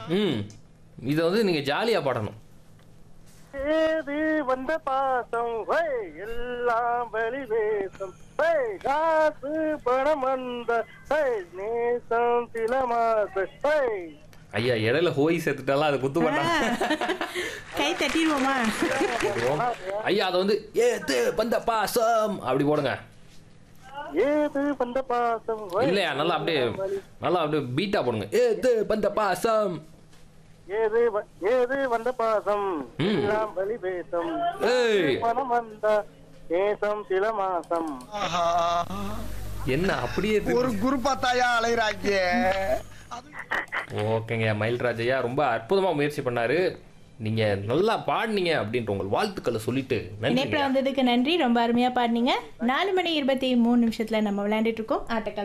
ம் இதை வந்து நீங்கள் ஜாலியாக பாடணும் ஏது வந்த பாசம் வை எல்லாம் வெளி வேஷம் வை காசு பணம் வந்த வை நேசம் சில மாசம் வை ஐயா இடையில ஹோய் சேர்த்துட்டாலாம் அது குத்து பண்ணா கை தட்டிடுவோமா ஐயா அதை வந்து ஏத்து பந்த பாசம் அப்படி போடுங்க ஏது வந்த பாசம் வை இல்லையா நல்லா அப்படியே நல்லா அப்படியே பீட்டா போடுங்க ஏத்து பந்த பாசம் ஏது வ- ஏது வந்த பாசம் ம். எல்லாம் வெளி வேஷம் ஏய் பணம் வந்த நேசம் சில மாசம் என்ன அப்படியே ஒரு குருப்பா தாயா அலைகிறாங்க ஓகேங்க மயில்ராஜ் ஐயா ரொம்ப அற்புதமா முயற்சி பண்ணாரு நீங்க நல்லா பாடினீங்க அப்படின்ற உங்கள் வாழ்த்துக்களை சொல்லிட்டு நன்றி இணைப்பில் வந்ததுக்கு நன்றி ரொம்ப அருமையா பாடினீங்க நாலு மணி இருபத்தி மூணு நிமிஷத்துல நம்ம விளையாண்டுட்டு இருக்கோம் ஆட்டக்கால